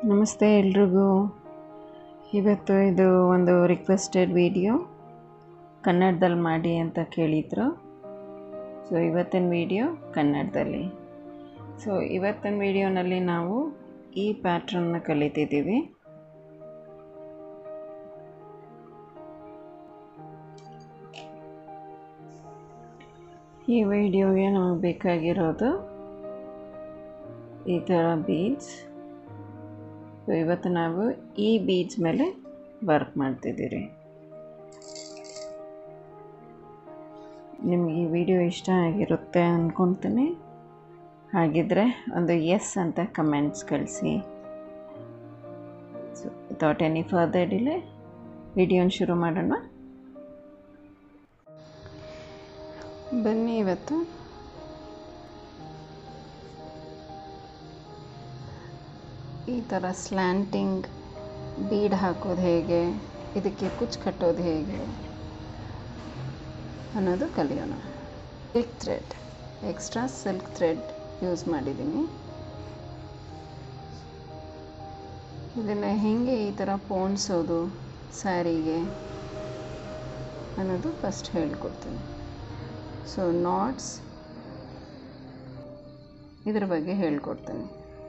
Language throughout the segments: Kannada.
ನಮಸ್ತೆ ಎಲ್ರಿಗೂ ಇವತ್ತು ಇದು ಒಂದು ರಿಕ್ವೆಸ್ಟೆಡ್ ವಿಡಿಯೋ ಕನ್ನಡದಲ್ಲಿ ಮಾಡಿ ಅಂತ ಕೇಳಿದರು ಸೊ ಇವತ್ತಿನ ವಿಡಿಯೋ ಕನ್ನಡದಲ್ಲಿ ಸೊ ಇವತ್ತಿನ ವಿಡಿಯೋನಲ್ಲಿ ನಾವು ಈ ಪ್ಯಾಟ್ರನ್ನ ಕಲಿತಿದ್ದೀವಿ ಈ ವಿಡಿಯೋಗೆ ನಮಗೆ ಬೇಕಾಗಿರೋದು ಈ ಥರ ಬೀಡ್ಸ್ ಸೊ ಇವತ್ತು ನಾವು ಈ ಬೀಡ್ಸ್ ಮೇಲೆ ವರ್ಕ್ ಮಾಡ್ತಿದ್ದೀರಿ ನಿಮಗೆ ಈ ವಿಡಿಯೋ ಇಷ್ಟ ಆಗಿರುತ್ತೆ ಅಂದ್ಕೊಳ್ತೀನಿ ಹಾಗಿದ್ರೆ ಒಂದು ಎಸ್ ಅಂತ ಕಮೆಂಟ್ಸ್ ಕಳಿಸಿ so without any further delay ವಿಡಿಯೋನ ಶುರು ಮಾಡೋಣ ಬನ್ನಿ ಇವತ್ತು ಈ ಥರ ಸ್ಲ್ಯಾಂಟಿಂಗ್ ಬೀಡ್ ಹಾಕೋದು ಹೇಗೆ ಇದಕ್ಕೆ ಕುಚ್ಚು ಕಟ್ಟೋದು ಹೇಗೆ ಅನ್ನೋದು ಕಲಿಯೋಣ silk thread extra silk thread use ಮಾಡಿದ್ದೀನಿ ಇದನ್ನು ಹೇಗೆ ಈ ಥರ ಪೋಣಿಸೋದು ಸ್ಯಾರಿಗೆ ಅನ್ನೋದು ಫಸ್ಟ್ ಹೇಳ್ಕೊಡ್ತೀನಿ ಸೊ ನಾಟ್ಸ್ ಇದ್ರ ಬಗ್ಗೆ ಹೇಳ್ಕೊಡ್ತೀನಿ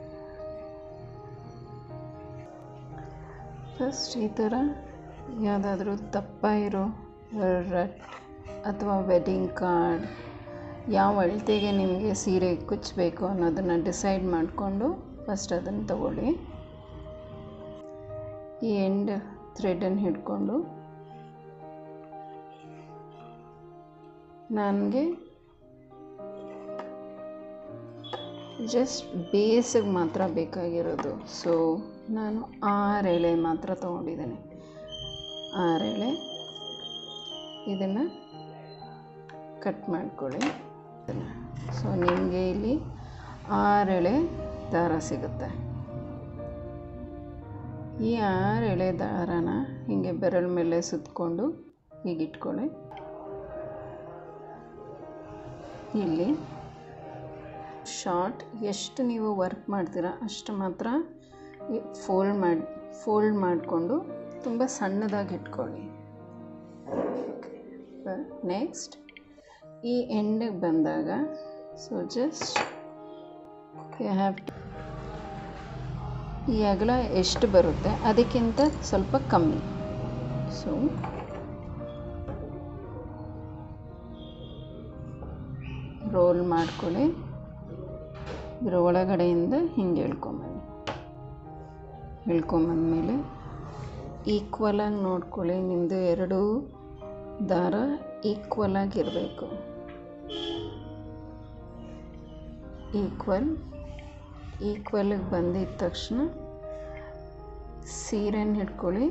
ಫಸ್ಟ್ ಈ ಥರ ಯಾವುದಾದ್ರೂ ದಪ್ಪ ಇರೋ ರಟ್ ಅಥವಾ ವೆಡ್ಡಿಂಗ್ ಕಾರ್ಡ್ ಯಾವ ಅಳತೆಗೆ ನಿಮಗೆ ಸೀರೆ ಕುಚ್ಚಬೇಕು ಅನ್ನೋದನ್ನು ಡಿಸೈಡ್ ಮಾಡಿಕೊಂಡು ಫಸ್ಟ್ ಅದನ್ನು ತಗೊಳ್ಳಿ ಈ ಎಂಡ್ ಥ್ರೆಡನ್ನು ಹಿಡ್ಕೊಂಡು ನನಗೆ ಜಸ್ಟ್ ಬೇಸಿಗೆ ಮಾತ್ರ ಬೇಕಾಗಿರೋದು ಸೊ ನಾನು ಆರು ಎಳೆ ಮಾತ್ರ ತೊಗೊಂಡಿದ್ದೇನೆ ಆರು ಎಳೆ ಇದನ್ನು ಕಟ್ ಮಾಡ್ಕೊಳ್ಳಿ ಸೊ ನಿಮಗೆ ಇಲ್ಲಿ ಆರು ಎಳೆ ದಾರ ಸಿಗುತ್ತೆ ಈ ಆರು ಎಳೆ ದಾರನ ಹೀಗೆ ಬೆರಳ ಮೇಲೆ ಸುತ್ತಕೊಂಡು ಹೀಗೆ ಇಟ್ಕೊಳ್ಳಿ ಇಲ್ಲಿ ಶಾರ್ಟ್ ಎಷ್ಟು ನೀವು ವರ್ಕ್ ಮಾಡ್ತೀರಾ ಅಷ್ಟು ಮಾತ್ರ ಫೋಲ್ಡ್ ಮಾಡಿ ಫೋಲ್ಡ್ ಮಾಡಿಕೊಂಡು ತುಂಬ ಸಣ್ಣದಾಗಿ ಇಟ್ಕೊಳ್ಳಿ ನೆಕ್ಸ್ಟ್ ಈ ಎಂಡಿಗೆ ಬಂದಾಗ ಸೊ ಜಸ್ಟ್ ಯು ಹ್ಯಾವ್ ಈ ಅಗಲ ಎಷ್ಟು ಬರುತ್ತೆ ಅದಕ್ಕಿಂತ ಸ್ವಲ್ಪ ಕಮ್ಮಿ ಸೊ ರೋಲ್ ಮಾಡ್ಕೊಳ್ಳಿ ಇದರ ಒಳಗಡೆಯಿಂದ ಹಿಂಗೆ ಎಳ್ಕೊಂಬನ್ನಿ ಎಳ್ಕೊಂಬಂದಮೇಲೆ ಈಕ್ವಲಾಗಿ ನೋಡ್ಕೊಳ್ಳಿ ನಿಮ್ಮದು ಎರಡೂ ದಾರ ಈಕ್ವಲ್ ಆಗಿರಬೇಕು ಈಕ್ವಲ್ ಈಕ್ವಲಿಗೆ ಬಂದಿದ್ದ ತಕ್ಷಣ ಸೀರೆನ ಹಿಡ್ಕೊಳ್ಳಿ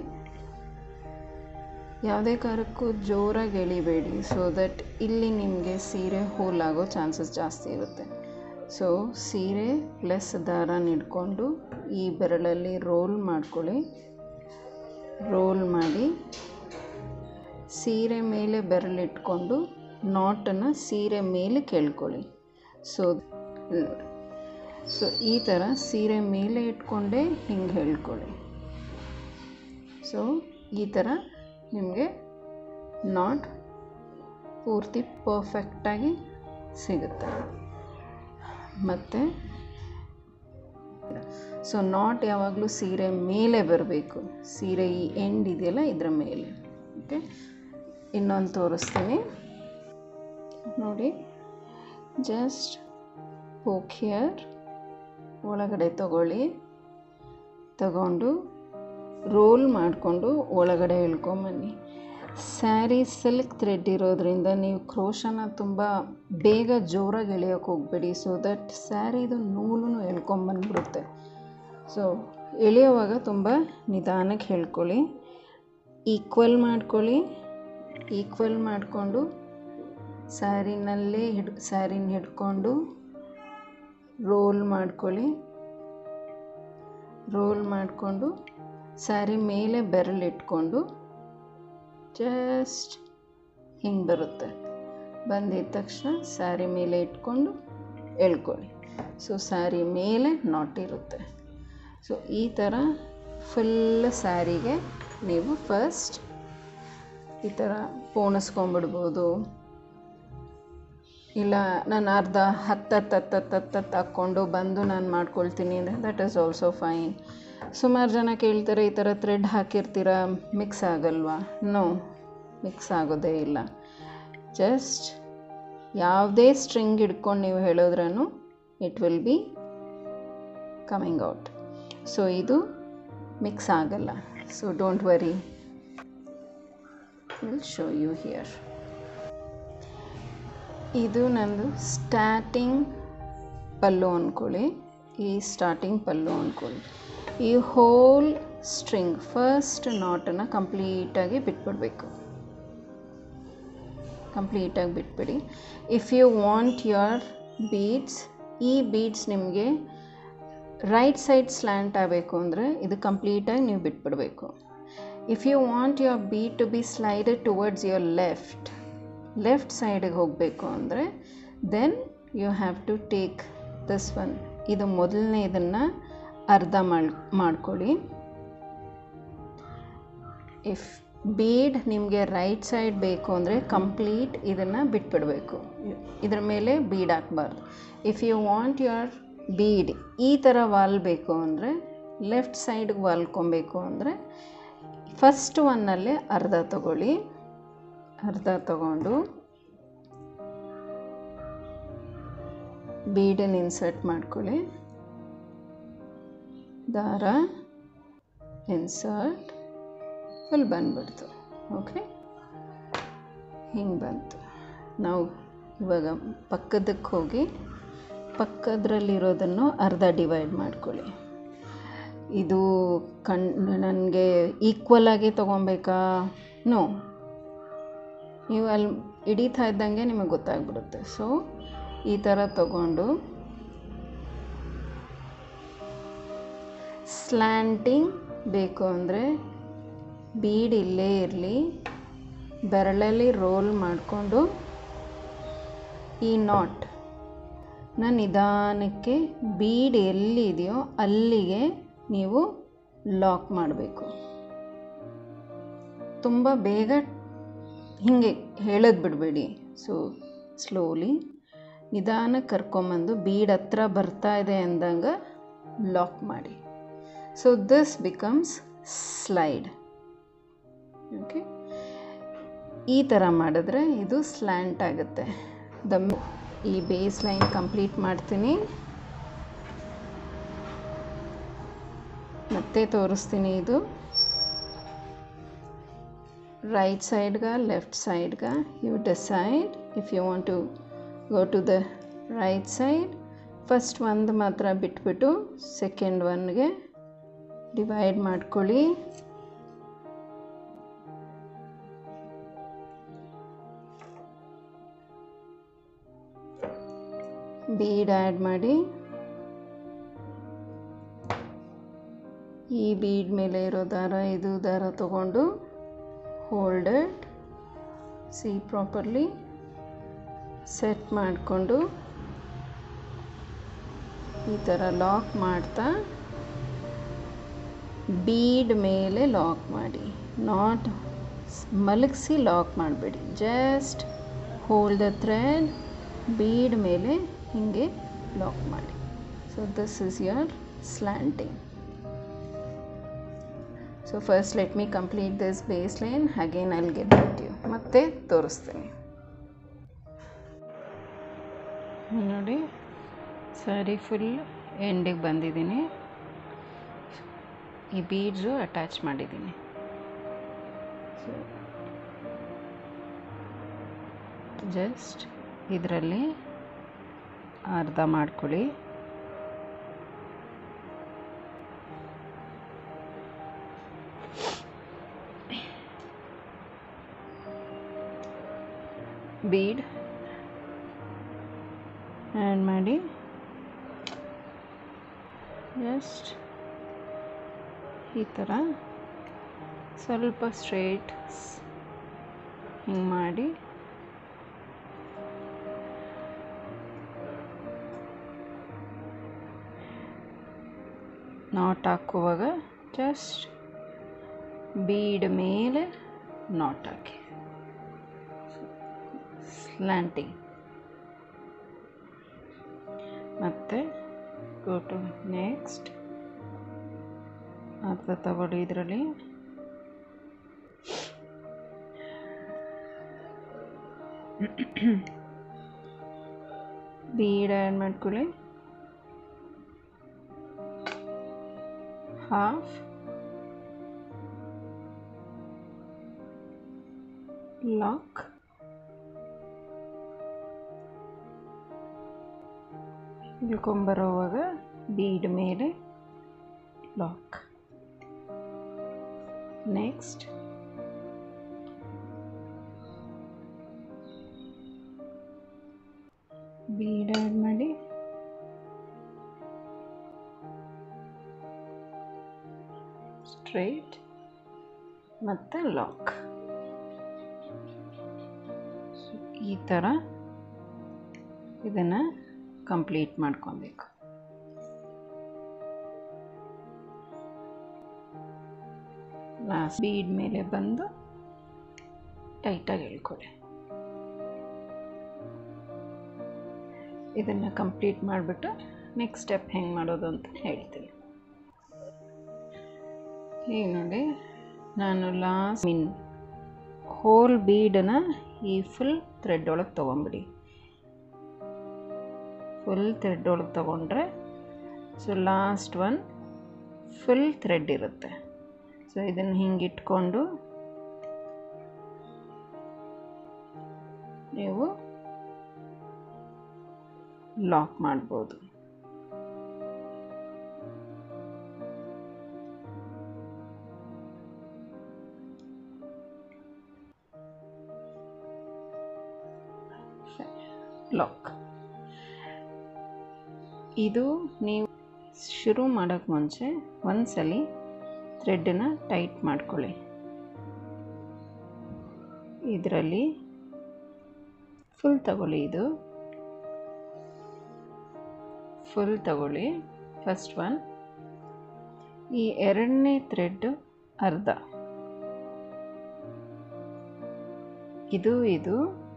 ಯಾವುದೇ ಕಾರಣಕ್ಕೂ ಜೋರಾಗಿ ಎಳಿಬೇಡಿ ಸೊ ದಟ್ ಇಲ್ಲಿ ನಿಮಗೆ ಸೀರೆ ಹೋಲ್ ಆಗೋ ಚಾನ್ಸಸ್ ಜಾಸ್ತಿ ಇರುತ್ತೆ ಸೊ ಸೀರೆ ಪ್ಲಸ್ ದಾರ ಹಿಡ್ಕೊಂಡು ಈ ಬೆರಳಲ್ಲಿ ರೋಲ್ ಮಾಡ್ಕೊಳ್ಳಿ ರೋಲ್ ಮಾಡಿ ಸೀರೆ ಮೇಲೆ ಬೆರಳಿಟ್ಕೊಂಡು ನಾಟನ್ನು ಸೀರೆ ಮೇಲೆ ಕೇಳ್ಕೊಳ್ಳಿ ಸೊ ಸೊ ಈ ಥರ ಸೀರೆ ಮೇಲೆ ಇಟ್ಕೊಂಡೇ ಹಿಂಗೆ ಹೇಳ್ಕೊಳ್ಳಿ ಸೊ ಈ ಥರ ನಿಮಗೆ ನಾಟ್ ಪೂರ್ತಿ ಪರ್ಫೆಕ್ಟಾಗಿ ಸಿಗುತ್ತೆ ಮತ್ತು ಸೊ ನಾಟ್ ಯಾವಾಗಲೂ ಸೀರೆ ಮೇಲೆ ಬರಬೇಕು ಸೀರೆ ಈ ಎಂಡ್ ಇದೆಯಲ್ಲ ಇದರ ಮೇಲೆ ಓಕೆ ಇನ್ನೊಂದು ತೋರಿಸ್ತೀನಿ ನೋಡಿ ಜಸ್ಟ್ ಪೋಕಿಯರ್ ಒಳಗಡೆ ತಗೊಳ್ಳಿ ತಗೊಂಡು ರೋಲ್ ಮಾಡಿಕೊಂಡು ಒಳಗಡೆ ಇಳ್ಕೊಂಬನ್ನಿ ಸ್ಯಾರಿ ಸಿಲ್ಕ್ ಥ್ರೆಡ್ ಇರೋದ್ರಿಂದ ನೀವು ಕ್ರೋಶನ ತುಂಬ ಬೇಗ ಜೋರಾಗಿ ಎಳೆಯೋಕೆ ಹೋಗಬೇಡಿ ಸೊ ದಟ್ ಸ್ಯಾರಿದು ನೂಲು ಎಳ್ಕೊಂಬಂದ್ಬಿಡುತ್ತೆ ಸೊ ಎಳೆಯುವಾಗ ತುಂಬ ನಿಧಾನಕ್ಕೆ ಹೇಳ್ಕೊಳ್ಳಿ ಈಕ್ವಲ್ ಮಾಡ್ಕೊಳ್ಳಿ ಈಕ್ವಲ್ ಮಾಡಿಕೊಂಡು ಸ್ಯಾರಿನಲ್ಲೇ ಹಿಡ್ ಸ್ಯಾರಿನ ಹಿಡ್ಕೊಂಡು ರೋಲ್ ಮಾಡ್ಕೊಳ್ಳಿ ರೋಲ್ ಮಾಡಿಕೊಂಡು ಸ್ಯಾರಿ ಮೇಲೆ ಬೆರಳಿಟ್ಕೊಂಡು ಜಸ್ಟ್ ಹಿಂಗೆ ಬರುತ್ತೆ ಬಂದಿದ್ದ ತಕ್ಷಣ ಸ್ಯಾರಿ ಮೇಲೆ ಇಟ್ಕೊಂಡು ಎಳ್ಕೊಳ್ಳಿ ಸೊ ಸ್ಯಾರಿ ಮೇಲೆ ನಾಟ್ ಇರುತ್ತೆ ಸೊ ಈ ಥರ ಫುಲ್ ಸ್ಯಾರಿಗೆ ನೀವು ಫಸ್ಟ್ ಈ ಥರ ಪೋಣಿಸ್ಕೊಂಬಿಡ್ಬೋದು ಇಲ್ಲ ನಾನು ಅರ್ಧ ಹತ್ತತ್ತು ಹತ್ತತ್ತು ಹತ್ತತ್ತು ಹಾಕ್ಕೊಂಡು ಬಂದು ನಾನು ಮಾಡ್ಕೊಳ್ತೀನಿ ಅಂದರೆ ದಟ್ ಈಸ್ ಆಲ್ಸೋ ಫೈನ್ ಸುಮಾರು ಜನ ಕೇಳ್ತಾರೆ ಈ ಥರ ಥ್ರೆಡ್ ಹಾಕಿರ್ತೀರ ಮಿಕ್ಸ್ ಆಗಲ್ವಾ ನೋ ಮಿಕ್ಸ್ ಆಗೋದೇ ಇಲ್ಲ ಜಸ್ಟ್ ಯಾವುದೇ ಸ್ಟ್ರಿಂಗ್ ಹಿಡ್ಕೊಂಡು ನೀವು ಹೇಳಿದ್ರೂ it will be coming out so ಇದು ಮಿಕ್ಸ್ ಆಗಲ್ಲ so don't worry will show you here ಇದು ನಂದು ಸ್ಟಾರ್ಟಿಂಗ್ ಪಲ್ಲು ಅಂದ್ಕೊಳ್ಳಿ ಈ ಸ್ಟಾರ್ಟಿಂಗ್ ಪಲ್ಲು ಅಂದ್ಕೊಳ್ಳಿ ಈ ಹೋಲ್ ಸ್ಟ್ರಿಂಗ್ ಫಸ್ಟ್ ನಾಟನ್ನು ಕಂಪ್ಲೀಟಾಗಿ ಬಿಟ್ಬಿಡಬೇಕು ಕಂಪ್ಲೀಟಾಗಿ ಬಿಟ್ಬಿಡಿ if you want your beads ಈ ಬೀಡ್ಸ್ ನಿಮಗೆ ರೈಟ್ ಸೈಡ್ ಸ್ಲ್ಯಾಂಟ್ ಆಗಬೇಕು ಅಂದರೆ ಇದು ಕಂಪ್ಲೀಟಾಗಿ ನೀವು ಬಿಟ್ಬಿಡಬೇಕು if you want your bead to be slided towards your left left ಸೈಡಿಗೆ ಹೋಗಬೇಕು ಅಂದರೆ then you have to take this one ಇದು ಮೊದಲನೇ ಇದನ್ನು ಅರ್ಧ ಮಾಡಿ ಮಾಡ್ಕೊಳ್ಳಿ ಇಫ್ ಬೀಡ್ ನಿಮಗೆ ರೈಟ್ ಸೈಡ್ ಬೇಕು ಅಂದರೆ ಕಂಪ್ಲೀಟ್ ಇದನ್ನು ಬಿಟ್ಬಿಡಬೇಕು ಇದ್ರ ಮೇಲೆ ಬೀಡ್ ಹಾಕ್ಬಾರ್ದು if you want your bead ಈ ಥರ ವಾಲ್ ಬೇಕು ಅಂದರೆ ಲೆಫ್ಟ್ ಸೈಡ್ಗೆ ವಾಲ್ಕೊಬೇಕು ಅಂದರೆ ಫಸ್ಟ್ ಒನ್ನಲ್ಲೇ ಅರ್ಧ ತಗೊಳ್ಳಿ ಅರ್ಧ ತಗೊಂಡು ಬೀಡನ್ನು ಇನ್ಸರ್ಟ್ ಮಾಡ್ಕೊಳ್ಳಿ ದಾರ ಇನ್ಸರ್ಟ್ ಫುಲ್ ಬಂದ್ಬಿಡ್ತು ಓಕೆ ಹಿಂಗೆ ಬಂತು ನಾವು ಇವಾಗ ಪಕ್ಕದಕ್ಕೆ ಹೋಗಿ ಪಕ್ಕದ್ರಲ್ಲಿರೋದನ್ನು ಅರ್ಧ ಡಿವೈಡ್ ಮಾಡ್ಕೊಳ್ಳಿ ಇದು ಕಣ್ ನನಗೆ ಈಕ್ವಲ್ ಆಗಿ ತೊಗೊಬೇಕಾ ನೋ ನೀವು ಅಲ್ಲಿ ಹಿಡಿತಾ ಇದ್ದಂಗೆ ನಿಮಗೆ ಗೊತ್ತಾಗ್ಬಿಡುತ್ತೆ ಸೊ ಈ ಥರ ತಗೊಂಡು ಸ್ಲ್ಯಾಂಟಿಂಗ್ ಬೇಕು ಅಂದರೆ ಬೀಡ್ ಇಲ್ಲೇ ಇರಲಿ ಬೆರಳಲ್ಲಿ ರೋಲ್ ಮಾಡಿಕೊಂಡು ಈ ನಾಟ್ ನ ನಿಧಾನಕ್ಕೆ ಬೀಡ್ ಎಲ್ಲಿದೆಯೋ ಅಲ್ಲಿಗೆ ನೀವು ಲಾಕ್ ಮಾಡಬೇಕು ತುಂಬ ಬೇಗ ಹೀಗೆ ಹೇಳೋದು ಬಿಡಬೇಡಿ ಸೊ ಸ್ಲೋಲಿ ನಿಧಾನಕ್ಕೆ ಕರ್ಕೊಂಬಂದು ಬೀಡ್ ಹತ್ರ ಬರ್ತಾ ಇದೆ ಅಂದಂಗೆ ಲಾಕ್ ಮಾಡಿ so this becomes slide okay ಈ ಥರ ಮಾಡಿದ್ರೆ ಇದು ಸ್ಲ್ಯಾಂಟ್ ಆಗುತ್ತೆ ದ ಈ ಬೇಸ್ ಲೈನ್ ಕಂಪ್ಲೀಟ್ ಮಾಡ್ತೀನಿ ಮತ್ತೆ ತೋರಿಸ್ತೀನಿ ಇದು ರೈಟ್ ಸೈಡ್ಗ ಲೆಫ್ಟ್ ಸೈಡ್ಗ you decide if you want to go to the right side first ಒಂದು ಮಾತ್ರ ಬಿಟ್ಬಿಟ್ಟು ಸೆಕೆಂಡ್ ಒನ್ಗೆ ಡಿವೈಡ್ ಮಾಡ್ಕೊಳ್ಳಿ ಬೀಡ್ ಆ್ಯಡ್ ಮಾಡಿ ಈ ಬೀಡ್ ಮೇಲೆ ಇರೋ ದಾರ ಇದು ದಾರ ತಗೊಂಡು ಹೋಲ್ಡೆಡ್ ಸಿ ಪ್ರಾಪರ್ಲಿ ಸೆಟ್ ಮಾಡಿಕೊಂಡು ಈ ಥರ ಲಾಕ್ ಮಾಡ್ತಾ ಬೀಡ್ ಮೇಲೆ ಲಾಕ್ ಮಾಡಿ ನಾಟ್ ಮಲಗಿಸಿ ಲಾಕ್ ಮಾಡಬೇಡಿ just hold the thread bead ಮೇಲೆ ಹೀಗೆ ಲಾಕ್ ಮಾಡಿ so this is your slanting so first let me complete this base line again I'll get back you ಮತ್ತೆ ತೋರಿಸ್ತೀನಿ ನೋಡಿ ಸ್ಯಾರಿ ಫುಲ್ ಎಂಡಿಗೆ ಬಂದಿದ್ದೀನಿ ಈ ಬೀಡ್ಸು ಅಟ್ಯಾಚ್ ಮಾಡಿದ್ದೀನಿ ಸೊ ಜಸ್ಟ್ ಇದರಲ್ಲಿ ಅರ್ಧ ಮಾಡ್ಕೊಳ್ಳಿ ಬೀಡ್ ಆ್ಯಡ್ ಮಾಡಿ ಜಸ್ಟ್ ಈ ಥರ ಸ್ವಲ್ಪ ಸ್ಟ್ರೇಟ್ ಹಿಂಗೆ ಮಾಡಿ ನಾಟ್ ಹಾಕುವಾಗ ಜಸ್ಟ್ ಬೀಡ್ ಮೇಲೆ ನಾಟ್ ಹಾಕಿ ಸ್ಲ್ಯಾಂಟಿಂಗ್ ಮತ್ತು ಗೋ ಟು ನೆಕ್ಸ್ಟ್ ಅರ್ಧ ತಗೊಳ್ಳಿ ಇದರಲ್ಲಿ ಬೀಡ್ ಆ್ಯಡ್ ಮಾಡ್ಕೊಳ್ಳಿ ಹಾಫ್ ಲಾಕ್ ಇಳ್ಕೊಂಬರೋವಾಗ ಬೀಡ್ ಮೇಲೆ ಲಾಕ್ ನೆಕ್ಸ್ಟ್ ಬೀಡ್ ಆ್ಯಡ್ ಮಾಡಿ ಸ್ಟ್ರೈಟ್ ಮತ್ತು ಲಾಕ್ ಈ ಥರ ಇದನ್ನು ಕಂಪ್ಲೀಟ್ ಮಾಡ್ಕೊಬೇಕು ಲಾಸ್ಟ್ ಬೀಡ್ ಮೇಲೆ ಬಂದು ಟೈಟಾಗಿ ಎಳ್ಕೊಳ್ಳಿ ಇದನ್ನು ಕಂಪ್ಲೀಟ್ ಮಾಡಿಬಿಟ್ಟು ನೆಕ್ಸ್ಟ್ ಸ್ಟೆಪ್ ಹೆಂಗೆ ಮಾಡೋದು ಅಂತ ಹೇಳ್ತೀನಿ ಈಗ ನೋಡಿ ನಾನು ಲಾಸ್ಟ್ ಮಿನ್ ಹೋಲ್ ಬೀಡನ್ನು ಈ ಫುಲ್ ಥ್ರೆಡ್ ಒಳಗೆ ತೊಗೊಂಬಿಡಿ ಫುಲ್ ಥ್ರೆಡ್ ಒಳಗೆ ತೊಗೊಂಡ್ರೆ so last one full thread ಇರುತ್ತೆ ಸೊ ಇದನ್ನು ಹಿಂಗೆ ಇಟ್ಕೊಂಡು ನೀವು ಲಾಕ್ ಮಾಡ್ಬೋದು ಲಾಕ್ ಇದು ನೀವು ಶುರು ಮಾಡೋಕ್ಕೆ ಮುಂಚೆ ಒಂದ್ಸಲಿ ಥ್ರೆಡ್ಡನ್ನು ಟೈಟ್ ಮಾಡ್ಕೊಳ್ಳಿ ಇದರಲ್ಲಿ ಫುಲ್ ತಗೊಳ್ಳಿ ಇದು ಫುಲ್ ತಗೊಳ್ಳಿ ಫಸ್ಟ್ ಒನ್ ಈ ಎರಡನೇ ಥ್ರೆಡ್ ಅರ್ಧ ಇದು ಇದು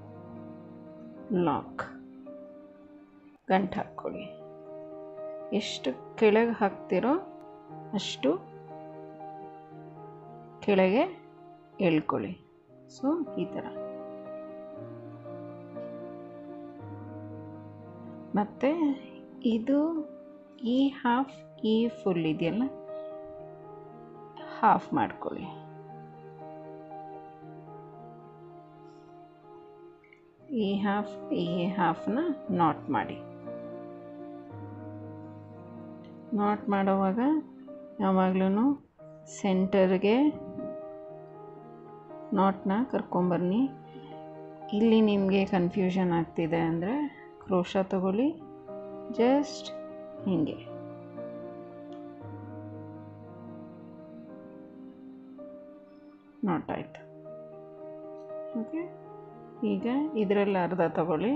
ಲಾಕ್ ಗಂಟು ಹಾಕ್ಕೊಳ್ಳಿ ಎಷ್ಟು ಕೆಳಗೆ ಹಾಕ್ತಿರೋ ಅಷ್ಟು ಕೆಳಗೆ ಎಳ್ಕೊಳ್ಳಿ ಸೊ ಈ ಥರ ಮತ್ತು ಇದು ಈ ಹಾಫ್ ಈ ಫುಲ್ ಇದೆಯಲ್ಲ ಹಾಫ್ ಮಾಡ್ಕೊಳ್ಳಿ ಈ ಹಾಫ್ ಈ ಹಾಫ್ನ ನಾಟ್ ಮಾಡಿ ನಾಟ್ ಮಾಡುವಾಗ ಯಾವಾಗಲೂ ಸೆಂಟರ್ಗೆ ನಾಟ್ನ ಕರ್ಕೊಂಬನ್ನಿ ಇಲ್ಲಿ ನಿಮಗೆ ಕನ್ಫ್ಯೂಷನ್ ಆಗ್ತಿದೆ ಅಂದರೆ ಕ್ರೋಶ ತಗೊಳ್ಳಿ ಜಸ್ಟ್ ಹೀಗೆ ನಾಟ್ ಆಯಿತು ಓಕೆ ಈಗ ಇದರಲ್ಲಿ ಅರ್ಧ ತಗೊಳ್ಳಿ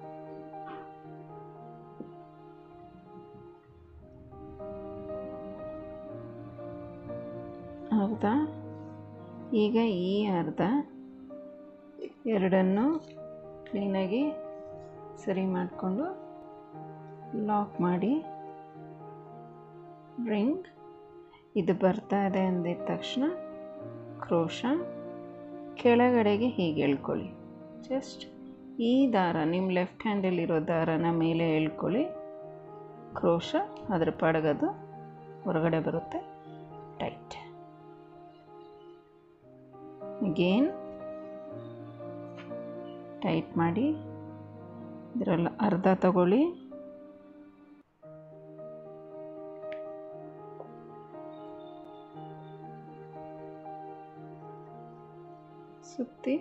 ಅರ್ಧ ಈಗ ಈ ಅರ್ಧ ಎರಡನ್ನು ಕ್ಲೀನಾಗಿ ಸರಿ ಮಾಡಿಕೊಂಡು ಲಾಕ್ ಮಾಡಿ ರಿಂಗ್ ಇದು ಬರ್ತಾ ಇದೆ ಅಂದಿದ ತಕ್ಷಣ ಕ್ರೋಶ ಕೆಳಗಡೆಗೆ ಹೀಗೆ ಎಳ್ಕೊಳ್ಳಿ ಜಸ್ಟ್ ಈ ದಾರ ನಿಮ್ಮ ಲೆಫ್ಟ್ ಹ್ಯಾಂಡಲ್ಲಿರೋ ದಾರನ ಮೇಲೆ ಎಳ್ಕೊಳ್ಳಿ ಕ್ರೋಶ ಅದ್ರ ಪಡಗದು ಹೊರಗಡೆ ಬರುತ್ತೆ ಟೈಟ್ ಅಗೇನ್ ಟೈಟ್ ಮಾಡಿ ಇದರಲ್ಲಿ ಅರ್ಧ ತಗೊಳ್ಳಿ ಸುತ್ತಿ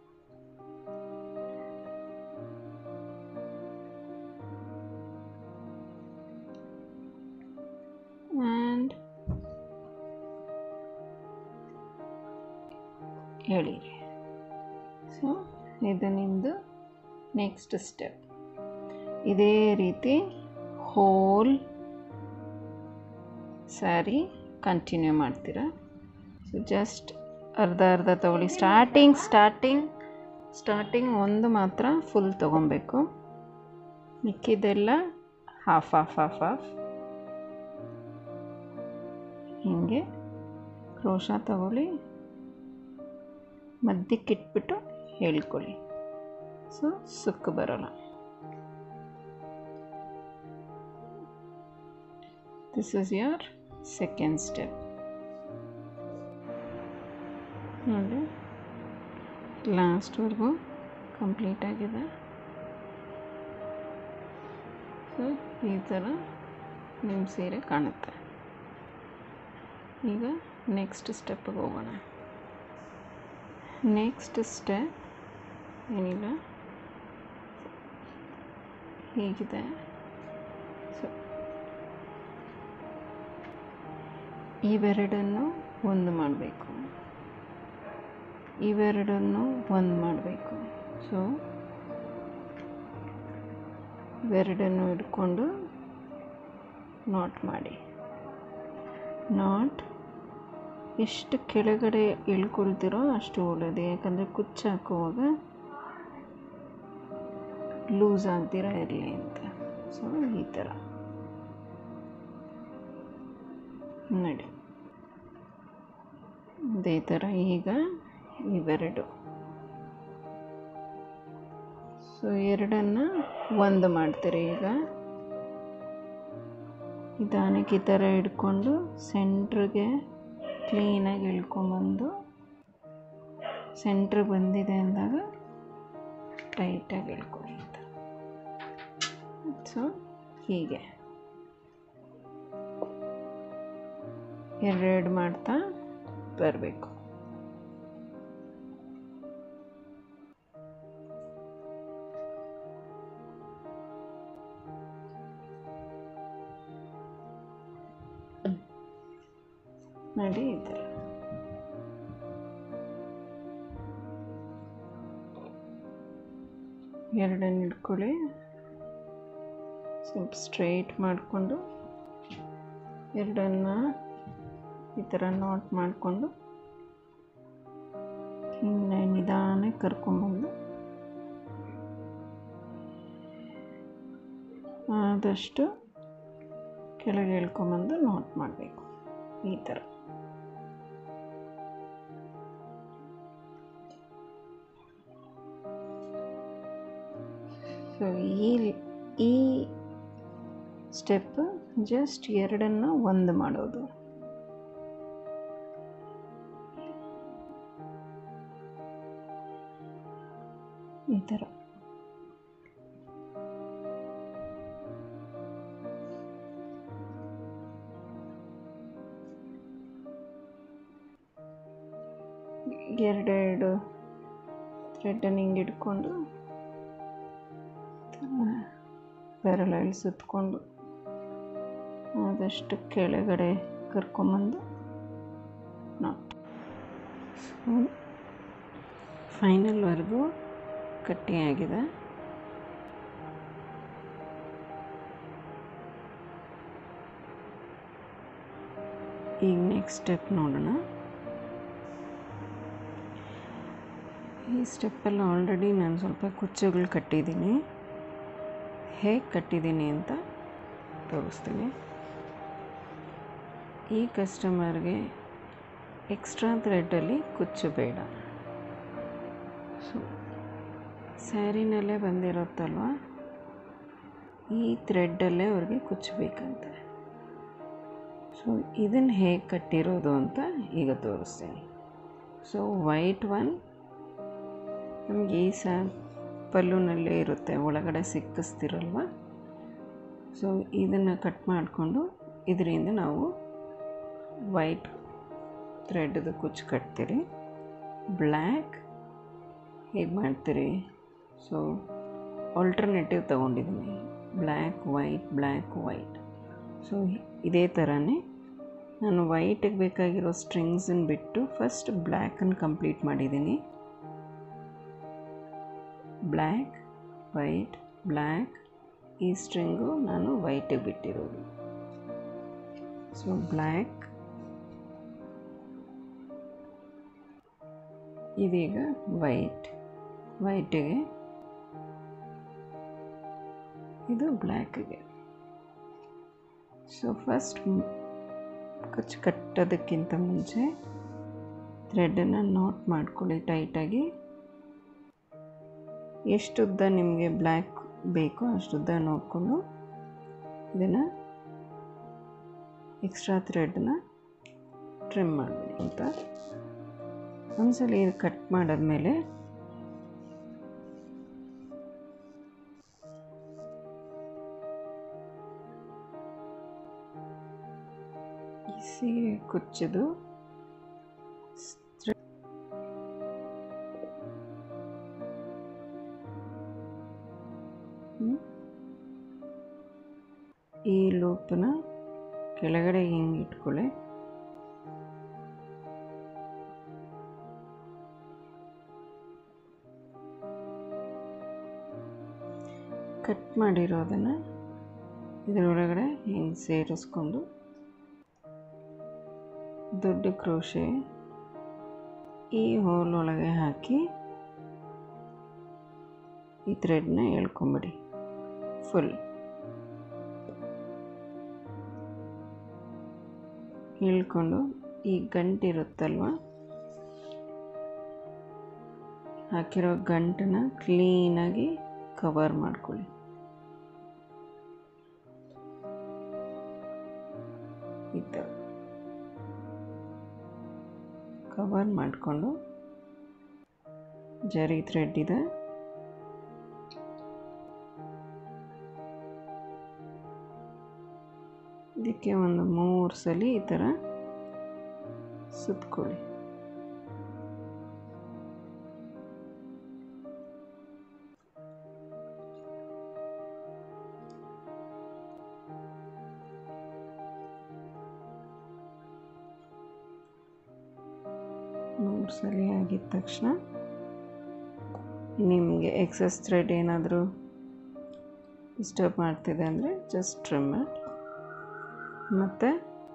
ಆ್ಯಂಡ್ ಎಳೀರಿ ಸೊ ಇದು ನಿಮ್ಮದು ನೆಕ್ಸ್ಟ್ ಸ್ಟೆಪ್ ಇದೇ ರೀತಿ ಹೋಲ್ ಸ್ಯಾರಿ ಕಂಟಿನ್ಯೂ ಮಾಡ್ತೀರಾ ಸೊ ಜಸ್ಟ್ ಅರ್ಧ ಅರ್ಧ ತೊಗೊಳ್ಳಿ ಸ್ಟಾರ್ಟಿಂಗ್ ಸ್ಟಾರ್ಟಿಂಗ್ ಸ್ಟಾರ್ಟಿಂಗ್ ಒಂದು ಮಾತ್ರ ಫುಲ್ ತೊಗೊಬೇಕು ಮಿಕ್ಕಿದೆಲ್ಲ ಹಾಫ್ ಹಾಫ್ ಹಾಫ್ ಹಾಫ್ ಹೀಗೆ ಕ್ರೋಶ ತಗೊಳ್ಳಿ ಮಧ್ಯಕ್ಕೆ ಇಟ್ಬಿಟ್ಟು ಹೇಳ್ಕೊಳ್ಳಿ ಸೊ ಸುಕ್ಕು ಬರೋಲ್ಲ this is your second step ನೋಡಿ ಲಾಸ್ಟ್ವರೆಗೂ ಕಂಪ್ಲೀಟ್ ಆಗಿದೆ ಸೊ ಈ ಥರ ನಿಮ್ಮ ಸೀರೆ ಕಾಣುತ್ತೆ ಈಗ ನೆಕ್ಸ್ಟ್ ಸ್ಟೆಪ್ಗೆ ಹೋಗೋಣ ನೆಕ್ಸ್ಟ್ ಸ್ಟೆಪ್ ಏನಿಲ್ಲ ಹೀಗಿದೆ ಸೊ ಇವೆರಡನ್ನು ಒಂದು ಮಾಡಬೇಕು ಇವೆರಡನ್ನು ಒಂದು ಮಾಡಬೇಕು ಸೊ ಇವೆರಡನ್ನು ಹಿಡ್ಕೊಂಡು ನಾಟ್ ಮಾಡಿ ನಾಟ್ ಎಷ್ಟು ಕೆಳಗಡೆ ಇಳ್ಕೊಳ್ತಿರೋ ಅಷ್ಟು ಒಳ್ಳೆಯದು ಯಾಕಂದರೆ ಕುಚ್ಚು ಹಾಕುವಾಗ ಲೂಸ್ ಆಗ್ದಿರ ಇರಲಿ ಅಂತ ಸೊ ಈ ಥರ ನೋಡಿ ಇದೇ ಥರ ಈಗ ಇವೆರಡು ಸೊ ಎರಡನ್ನು ಒಂದು ಮಾಡ್ತೀರಿ ಈಗ ನಿಧಾನಕ್ಕೆ ಈ ಥರ ಹಿಡ್ಕೊಂಡು ಸೆಂಟ್ರಿಗೆ ಕ್ಲೀನಾಗಿ ಇಳ್ಕೊಂಬಂದು ಸೆಂಟ್ರ್ ಬಂದಿದೆ ಅಂದಾಗ ಟೈಟಾಗಿ ಇಳ್ಕೊಳ್ಳಿ ಸೊ ಹೀಗೆ ಎರಡೆರಡು ಮಾಡ್ತಾ ಬರಬೇಕು ನೋಡಿ ಈ ಥರ ಎರಡನ್ನು ಇಟ್ಕೊಳ್ಳಿ ಸ್ವಲ್ಪ ಸ್ಟ್ರೈಟ್ ಮಾಡಿಕೊಂಡು ಎರಡನ್ನು ಈ ಥರ ನಾಟ್ ಮಾಡಿಕೊಂಡು ಹಿಂಗೆ ನಿಧಾನಕ್ಕೆ ಕರ್ಕೊಂಬಂದು ಆದಷ್ಟು ಕೆಳಗೆ ಇಳ್ಕೊಂಬಂದು ನಾಟ್ ಮಾಡಬೇಕು ಈ ಥರ ಸೊ ಈ ಈ ಸ್ಟೆಪ್ ಜಸ್ಟ್ ಎರಡನ್ನು ಒಂದು ಮಾಡೋದು ಈ ಥರ ಎರಡೆರಡು ಥ್ರೆಡನ್ನು ಹಿಂಗೆ ಇಟ್ಕೊಂಡು ಬೆರಳಲ್ಲಿ ಸುತ್ತಕೊಂಡು ಆದಷ್ಟು ಕೆಳಗಡೆ ಕರ್ಕೊಂಬಂದು ನಾಟ್ ಸೊ ಫೈನಲ್ವರೆಗೂ ಕಟ್ಟಿಯಾಗಿದೆ ಈಗ ನೆಕ್ಸ್ಟ್ ಸ್ಟೆಪ್ ನೋಡೋಣ ಈ ಸ್ಟೆಪ್ಪಲ್ಲಿ ಆಲ್ರೆಡಿ ನಾನು ಸ್ವಲ್ಪ ಕುಚ್ಚುಗಳು ಕಟ್ಟಿದ್ದೀನಿ ಹೇಗೆ ಕಟ್ಟಿದ್ದೀನಿ ಅಂತ ತೋರಿಸ್ತೀನಿ ಈ ಕಸ್ಟಮರ್ಗೆ ಎಕ್ಸ್ಟ್ರಾ ಥ್ರೆಡ್ಡಲ್ಲಿ ಕುಚ್ಚು ಬೇಡ ಸೊ ಸ್ಯಾರಿನಲ್ಲೇ ಬಂದಿರುತ್ತಲ್ವ ಈ ಥ್ರೆಡ್ಡಲ್ಲೇ ಅವ್ರಿಗೆ ಕುಚ್ಚು ಬೇಕಂತೆ ಸೊ ಇದನ್ನು ಹೇಗೆ ಕಟ್ಟಿರೋದು ಅಂತ ಈಗ ತೋರಿಸ್ತೀನಿ ಸೊ ವೈಟ್ ಒನ್ ನಮಗೆ ಈ ಸ ಪಲ್ಲುನಲ್ಲೇ ಇರುತ್ತೆ ಒಳಗಡೆ ಸಿಕ್ಕಿಸ್ತಿರಲ್ವ ಸೊ ಇದನ್ನು ಕಟ್ ಮಾಡಿಕೊಂಡು ಇದರಿಂದ ನಾವು ವೈಟ್ ಥ್ರೆಡ್ದು ಕುಚ್ಚು ಕಟ್ತೀರಿ ಬ್ಲ್ಯಾಕ್ ಹೇಗೆ ಮಾಡ್ತೀರಿ ಸೊ ಆಲ್ಟರ್ನೇಟಿವ್ ತೊಗೊಂಡಿದ್ದೀನಿ black white black white so ಇದೇ ಥರನೇ ನಾನು ವೈಟಿಗೆ ಬೇಕಾಗಿರೋ ಸ್ಟ್ರಿಂಗ್ಸನ್ನು ಬಿಟ್ಟು ಫಸ್ಟ್ ಬ್ಲ್ಯಾಕನ್ನು ಕಂಪ್ಲೀಟ್ ಮಾಡಿದ್ದೀನಿ ಬ್ಲ್ಯಾಕ್ ವೈಟ್ ಬ್ಲ್ಯಾಕ್ ಈ ಸ್ಟ್ರಿಂಗು ನಾನು ವೈಟಿಗೆ ಬಿಟ್ಟಿರೋದು ಸೊ ಬ್ಲ್ಯಾಕ್ ಇದೀಗ ವೈಟ್ ವೈಟಿಗೆ ಇದು ಬ್ಲ್ಯಾಕ್ಗೆ ಸೊ ಫಸ್ಟ್ ಕಚ್ಚು ಕಟ್ಟೋದಕ್ಕಿಂತ ಮುಂಚೆ ಥ್ರೆಡನ್ನು ನೋಟ್ ಮಾಡ್ಕೊಳ್ಳಿ ಟೈಟಾಗಿ ಎಷ್ಟುದ್ದ ನಿಮಗೆ ಬ್ಲ್ಯಾಕ್ ಬೇಕೋ ಅಷ್ಟುದ್ದ ನೋಡಿಕೊಂಡು ಇದನ್ನು ಎಕ್ಸ್ಟ್ರಾ ಥ್ರೆಡ್ನ ಟ್ರಿಮ್ ಮಾಡಬೇಡಿ ಅಂತ ಒಂದ್ಸಲ ಇದು ಕಟ್ ಮಾಡಾದ್ಮೇಲೆ ಈ ಸೀರೆ ಕುಚ್ಚದು ಈ ಲೂಪನ್ನ ಕೆಳಗಡೆ ಹಿಂಗೆ ಇಟ್ಕೊಳ್ಳಿ ಕಟ್ ಮಾಡಿರೋದನ್ನು ಇದರೊಳಗಡೆ ಹಿಂಗೆ ಸೇರಿಸ್ಕೊಂಡು ದೊಡ್ಡ ಕ್ರೋಶೆ ಈ ಹೋಲ್ ಒಳಗೆ ಹಾಕಿ ಈ ಥ್ರೆಡ್ನ ಎಳ್ಕೊಂಬಿಡಿ ಫುಲ್ ಇಳ್ಕೊಂಡು ಈ ಗಂಟಿರುತ್ತಲ್ವ ಹಾಕಿರೋ ಗಂಟನ್ನ ಕ್ಲೀನಾಗಿ ಕವರ್ ಮಾಡ್ಕೊಳ್ಳಿ ಈ ಥರ ಕವರ್ ಮಾಡಿಕೊಂಡು ಜರಿ ಥ್ರೆಡ್ ಇದೆ ಇದಕ್ಕೆ ಒಂದು ಮೂರು ಸಲ ಈ ಥರ ಸುತ್ಕೊಳ್ಳಿ ಮೂರು ಸಲ ಆಗಿದ ತಕ್ಷಣ ನಿಮಗೆ ಎಕ್ಸಸ್ ಥ್ರೆಡ್ ಏನಾದರೂ ಡಿಸ್ಟರ್ಬ್ ಮಾಡ್ತಿದೆ ಅಂದರೆ ಜಸ್ಟ್ ಟ್ರಿಮ್ ಇಟ್ ಮತ್ತು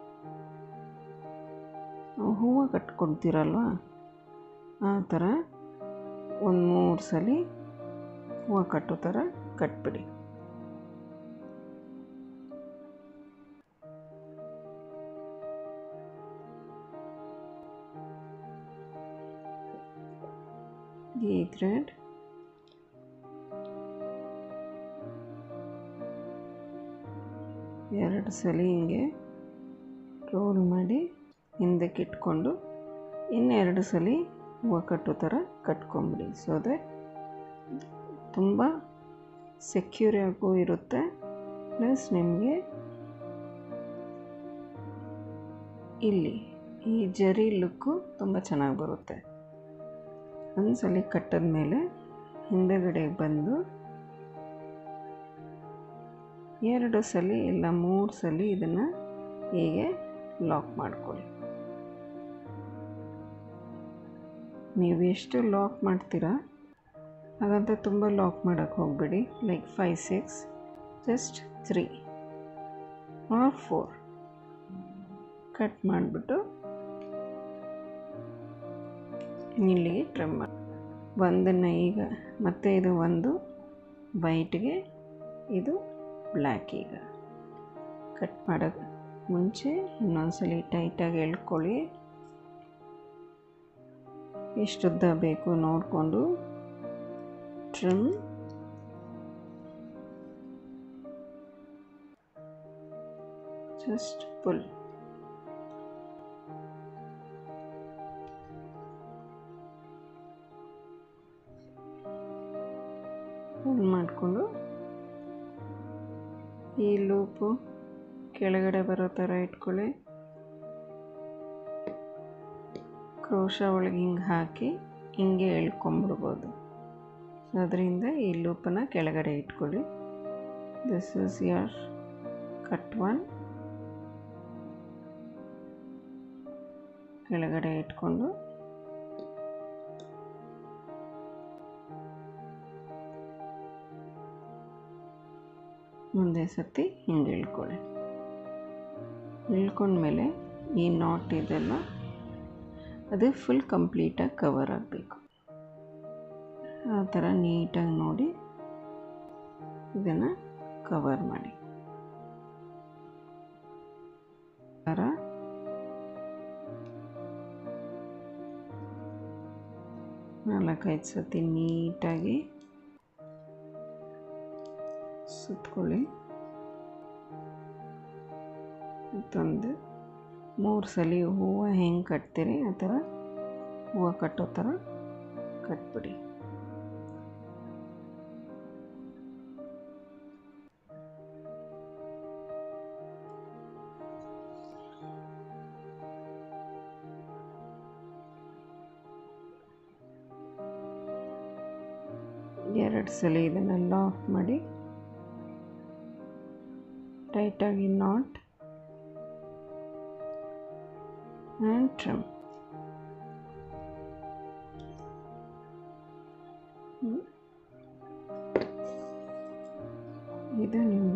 ಹೂವು ಕಟ್ಕೊಡ್ತೀರಲ್ವ ಆ ಥರ ಒಂದು ಮೂರು ಸಲ ಹೂವು ಕಟ್ಟೋ ಥರ ಕಟ್ಬಿಡಿ ಈ ಥ್ರೆಡ್ ಎರಡು ಸಲ ಹಿಂಗೆ ರೋಲ್ ಮಾಡಿ ಹಿಂದಕ್ಕೆ ಇಟ್ಕೊಂಡು ಇನ್ನೆರಡು ಸಲ ಹೂವು ಕಟ್ಟೋ ಥರ ಕಟ್ಕೊಂಬಿಡಿ ಸೊ ದಟ್ ತುಂಬ ಸೆಕ್ಯೂರಾಗೂ ಇರುತ್ತೆ ಪ್ಲಸ್ ನಿಮಗೆ ಇಲ್ಲಿ ಈ ಜರಿ ಲುಕ್ಕು ತುಂಬ ಚೆನ್ನಾಗಿ ಬರುತ್ತೆ ಒಂದು ಸಲ ಕಟ್ಟಿದ ಮೇಲೆ ಹಿಂದೆಗಡೆ ಬಂದು ಎರಡು ಸಲ ಇಲ್ಲ ಮೂರು ಸಲ ಇದನ್ನು ಹೀಗೆ ಲಾಕ್ ಮಾಡ್ಕೊಳ್ಳಿ ನೀವು ಎಷ್ಟು ಲಾಕ್ ಮಾಡ್ತೀರಾ ಹಾಗಂತ ತುಂಬ ಲಾಕ್ ಮಾಡೋಕ್ಕೆ ಹೋಗಬೇಡಿ like five six just three or four cut ಮಾಡಿಬಿಟ್ಟು ಇಲ್ಲಿಗೆ ಟ್ರಿಮ್ ಮಾಡಿ ಒಂದನ್ನು ಈಗ ಮತ್ತೆ ಇದು ಒಂದು ವೈಟ್ಗೆ ಇದು ಬ್ಲ್ಯಾಕ್ ಈಗ ಕಟ್ ಮಾಡೋಕ್ಕೆ ಮುಂಚೆ ಇನ್ನೊಂದ್ಸಲಿ ಟೈಟಾಗಿ ಎಳ್ಕೊಳ್ಳಿ ಎಷ್ಟುದ್ದ ಬೇಕು ನೋಡಿಕೊಂಡು ಟ್ರಿಮ್ ಜಸ್ಟ್ ಪುಲ್ ಪುಲ್ ಮಾಡಿಕೊಂಡು ಈ ಲೂಪು ಕೆಳಗಡೆ ಬರೋ ಥರ ಇಟ್ಕೊಳ್ಳಿ ಕ್ರೋಶ ಒಳಗೆ ಹಿಂಗೆ ಹಾಕಿ ಹಿಂಗೆ ಎಳ್ಕೊಂಬಿಡ್ಬೋದು ಅದರಿಂದ ಈ ಲೂಪನ್ನು ಕೆಳಗಡೆ ಇಟ್ಕೊಳ್ಳಿ this is your cut one ಕೆಳಗಡೆ ಇಟ್ಕೊಂಡು ಮುಂದೆ ಸತಿ ಹಿಂಗೆ ಇಳ್ಕೊಳ್ಳಿ ಇಳ್ಕೊಂಡ್ಮೇಲೆ ಈ ನಾಟ್ ಇದೆಲ್ಲ ಅದು ಫುಲ್ ಕಂಪ್ಲೀಟಾಗಿ ಕವರ್ ಆಗಬೇಕು ಆ ಥರ ನೀಟಾಗಿ ನೋಡಿ ಇದನ್ನು ಕವರ್ ಮಾಡಿ ಥರ ನಾಲ್ಕೈದು ಸತಿ ನೀಟಾಗಿ ಸುತ್ಕೊಳ್ಳಿ ಮತ್ತೊಂದು ಮೂರು ಸಲ ಹೂವು ಹೆಂಗೆ ಕಟ್ತೀರಿ ಆ ಥರ ಹೂವು ಕಟ್ಟೋ ಥರ ಕಟ್ಬಿಡಿ ಎರಡು ಸಲ ಇದನ್ನು ಲಾಕ್ ಮಾಡಿ ಟೈಟಾಗಿ ನಾಟ್ ಆ್ಯಂಡ್ ಟ್ರಿಮ್ ಇದು ನಿಮ್ಮ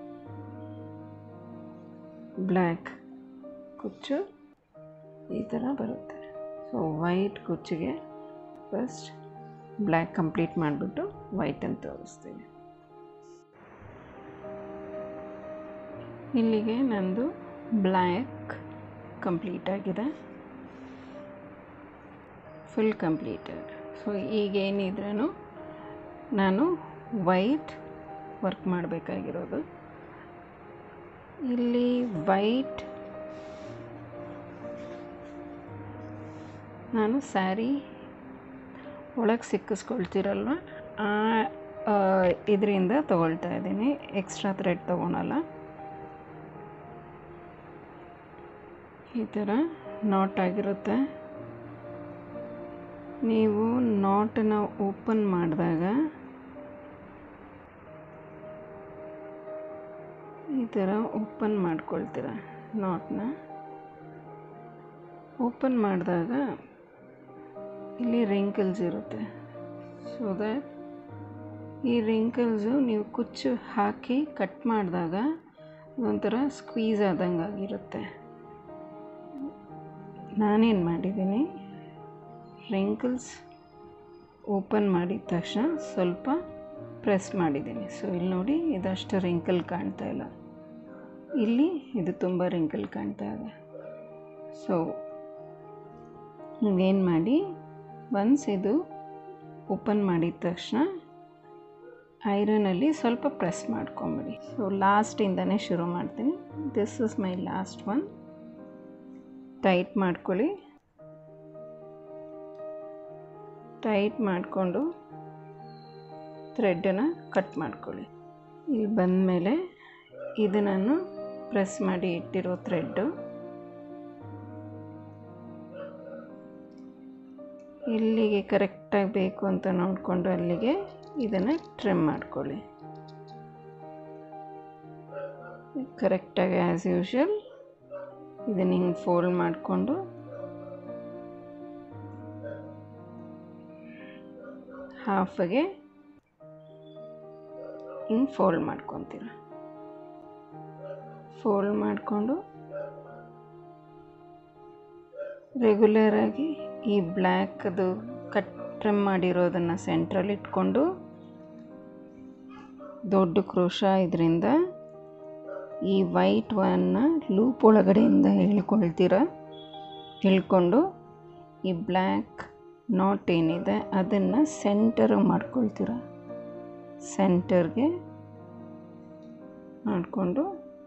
ಬ್ಲ್ಯಾಕ್ ಕುಚ್ಚು ಈ ಥರ ಬರುತ್ತೆ ಸೊ ವೈಟ್ ಕುಚ್ಚಿಗೆ ಫಸ್ಟ್ ಬ್ಲ್ಯಾಕ್ ಕಂಪ್ಲೀಟ್ ಮಾಡಿಬಿಟ್ಟು ವೈಟ್ ಅಂತ ತೋರಿಸ್ತೀನಿ ಇಲ್ಲಿಗೆ ನಂದು ಬ್ಲ್ಯಾಕ್ ಕಂಪ್ಲೀಟ್ ಆಗಿದೆ ಫುಲ್ ಕಂಪ್ಲೀಟೆಡ್ ಸೊ ಈಗೇನಿದ್ರೂ ನಾನು ವೈಟ್ ವರ್ಕ್ ಮಾಡಬೇಕಾಗಿರೋದು ಇಲ್ಲಿ ವೈಟ್ ನಾನು ಸ್ಯಾರಿ ಒಳಗೆ ಸಿಕ್ಕಿಸ್ಕೊಳ್ತಿರಲ್ವ ಆ ಇದರಿಂದ ತೊಗೊಳ್ತಾ ಇದ್ದೀನಿ ಎಕ್ಸ್ಟ್ರಾ ಥ್ರೆಡ್ ತೊಗೊಳಲ್ಲ ಈ ಥರ ನಾಟ್ ಆಗಿರುತ್ತೆ ನೀವು ನಾಟನ್ನ ಓಪನ್ ಮಾಡಿದಾಗ ಈ ಥರ ಓಪನ್ ಮಾಡ್ಕೊಳ್ತೀರ ನಾಟ್ನ ಓಪನ್ ಮಾಡಿದಾಗ ಇಲ್ಲಿ ರಿಂಕಲ್ಸ್ ಇರುತ್ತೆ ಸೊ ದ್ಯಾಟ್ ಈ ರಿಂಕಲ್ಸು ನೀವು ಕುಚ್ಚು ಹಾಕಿ ಕಟ್ ಮಾಡಿದಾಗ ಒಂಥರ ಸ್ಕ್ವೀಸ್ ಆದಂಗೆ ಆಗಿರುತ್ತೆ ನಾನೇನು ಮಾಡಿದ್ದೀನಿ ರಿಂಕಲ್ಸ್ ಓಪನ್ ಮಾಡಿದ ತಕ್ಷಣ ಸ್ವಲ್ಪ ಪ್ರೆಸ್ ಮಾಡಿದ್ದೀನಿ ಸೊ ಇಲ್ಲಿ ನೋಡಿ ಇದಷ್ಟು ರಿಂಕಲ್ ಕಾಣ್ತಾ ಇಲ್ಲ ಇಲ್ಲಿ ಇದು ತುಂಬ ರಿಂಕಲ್ ಕಾಣ್ತಾ ಇದೆ ಸೊ ನೀವೇನು ಮಾಡಿ ಒನ್ಸ್ ಇದು ಓಪನ್ ಮಾಡಿದ ತಕ್ಷಣ ಐರನಲ್ಲಿ ಸ್ವಲ್ಪ ಪ್ರೆಸ್ ಮಾಡ್ಕೊಂಬಿಡಿ ಸೊ ಲಾಸ್ಟಿಂದನೇ ಶುರು ಮಾಡ್ತೀನಿ this is my last one tight ಮಾಡ್ಕೊಳ್ಳಿ ಟೈಟ್ ಮಾಡಿಕೊಂಡು ಥ್ರೆಡ್ಡನ್ನು ಕಟ್ ಮಾಡ್ಕೊಳ್ಳಿ ಇಲ್ಲಿ ಬಂದಮೇಲೆ ಇದು ನಾನು ಪ್ರೆಸ್ ಮಾಡಿ ಇಟ್ಟಿರೋ ಥ್ರೆಡ್ಡು ಇಲ್ಲಿಗೆ ಕರೆಕ್ಟಾಗಿ ಬೇಕು ಅಂತ ನೋಡಿಕೊಂಡು ಅಲ್ಲಿಗೆ ಇದನ್ನು ಟ್ರಿಮ್ ಮಾಡ್ಕೊಳ್ಳಿ ಕರೆಕ್ಟಾಗಿ ಆ್ಯಸ್ ಯೂಶುವಲ್ ಇದನ್ನು ಹಿಂಗೆ ಫೋಲ್ಡ್ ಮಾಡಿಕೊಂಡು ಹಾಫಗೆ ಹಿಂಗೆ ಫೋಲ್ಡ್ ಮಾಡ್ಕೊತೀರ ಫೋಲ್ಡ್ ಮಾಡಿಕೊಂಡು ರೆಗ್ಯುಲರಾಗಿ ಈ ಬ್ಲ್ಯಾಕದು ಕಟ್ ಟ್ರಿಮ್ ಮಾಡಿರೋದನ್ನು ಸೆಂಟ್ರಲ್ಲಿ ಇಟ್ಕೊಂಡು ದೊಡ್ಡ ಕ್ರೋಶ ಇದರಿಂದ ಈ ವೈಟ್ ಒನ್ನ ಲೂಪ್ ಒಳಗಡೆಯಿಂದ ಎಳ್ಕೊಳ್ತೀರ ಎಳ್ಕೊಂಡು ಈ ಬ್ಲ್ಯಾಕ್ ನಾಟ್ ಏನಿದೆ ಅದನ್ನು ಸೆಂಟರ್ ಮಾಡ್ಕೊಳ್ತೀರ ಸೆಂಟರ್ಗೆ ಮಾಡಿಕೊಂಡು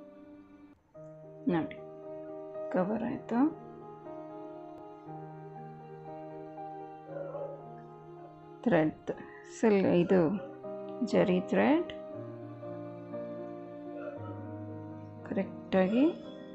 ನೋಡಿ ಕವರ್ ಆಯಿತು ಥ್ರೆಡ್ ಸಿಲ್ ಇದು ಜರಿ ಥ್ರೆಡ್ ಕರೆಕ್ಟಾಗಿ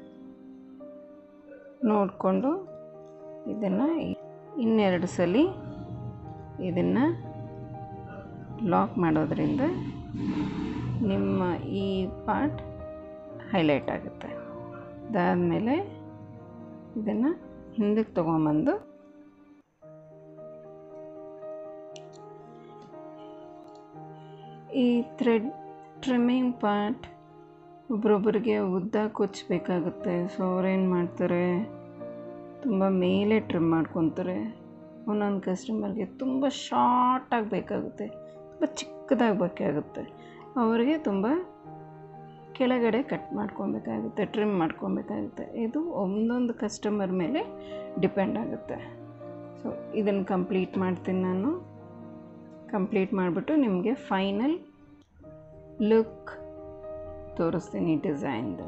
ನೋಡಿಕೊಂಡು ಇದನ್ನು ಇನ್ನೆರಡು ಸಲ ಇದನ್ನು ಲಾಕ್ ಮಾಡೋದ್ರಿಂದ ನಿಮ್ಮ ಈ ಪಾರ್ಟ್ ಹೈಲೈಟ್ ಆಗುತ್ತೆ ಅದಾದಮೇಲೆ ಇದನ್ನು ಹಿಂದಕ್ಕೆ ತೊಗೊಂಬಂದು ಈ ಥ್ರೆಡ್ ಟ್ರಿಮ್ಮಿಂಗ್ ಪಾರ್ಟ್ ಒಬ್ರೊಬ್ಬರಿಗೆ ಉದ್ದ ಕೊಚ್ಚಬೇಕಾಗುತ್ತೆ ಸೊ ಅವ್ರೇನು ಮಾಡ್ತಾರೆ ತುಂಬ ಮೇಲೆ ಟ್ರಿಮ್ ಮಾಡ್ಕೊತಾರೆ ಒಂದೊಂದು ಕಸ್ಟಮರ್ಗೆ ತುಂಬ ಶಾರ್ಟಾಗಿ ಬೇಕಾಗುತ್ತೆ ತುಂಬ ಚಿಕ್ಕದಾಗಿ ಬೇಕಾಗುತ್ತೆ ಅವರಿಗೆ ತುಂಬ ಕೆಳಗಡೆ ಕಟ್ ಮಾಡ್ಕೊಬೇಕಾಗುತ್ತೆ ಟ್ರಿಮ್ ಮಾಡ್ಕೊಬೇಕಾಗುತ್ತೆ ಇದು ಒಂದೊಂದು ಕಸ್ಟಮರ್ ಮೇಲೆ ಡಿಪೆಂಡ್ ಆಗುತ್ತೆ ಸೊ ಇದನ್ನು ಕಂಪ್ಲೀಟ್ ಮಾಡ್ತೀನಿ ನಾನು ಕಂಪ್ಲೀಟ್ ಮಾಡಿಬಿಟ್ಟು ನಿಮಗೆ ಫೈನಲ್ ಲುಕ್ ತೋರಿಸ್ತೀನಿ ಡಿಸೈನ್ದು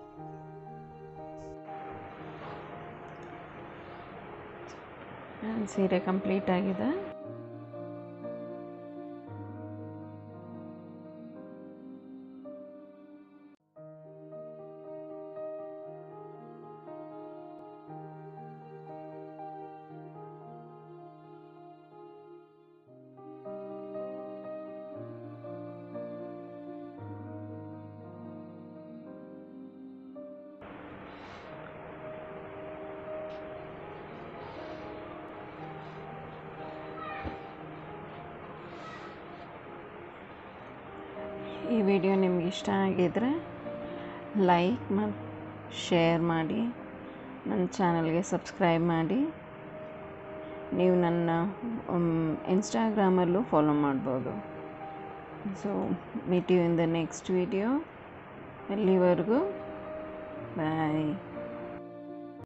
ನನ್ನ ಸೀರೆ ಕಂಪ್ಲೀಟ್ ಆಗಿದೆ ಈ ವಿಡಿಯೋ ನಿಮ್ಗೆ ಇಷ್ಟ ಆಗಿದ್ರೆ ಲೈಕ್ ಮತ್ತು ಶೇರ್ ಮಾಡಿ ನನ್ನ ಚಾನಲ್ಗೆ ಸಬ್ಸ್ಕ್ರೈಬ್ ಮಾಡಿ ನೀವು ನನ್ನ ಇನ್ಸ್ಟಾಗ್ರಾಮಲ್ಲೂ ಫಾಲೋ ಮಾಡ್ಬೋದು so meet you in the next video ಅಲ್ಲಿವರೆಗೂ ಬಾಯ್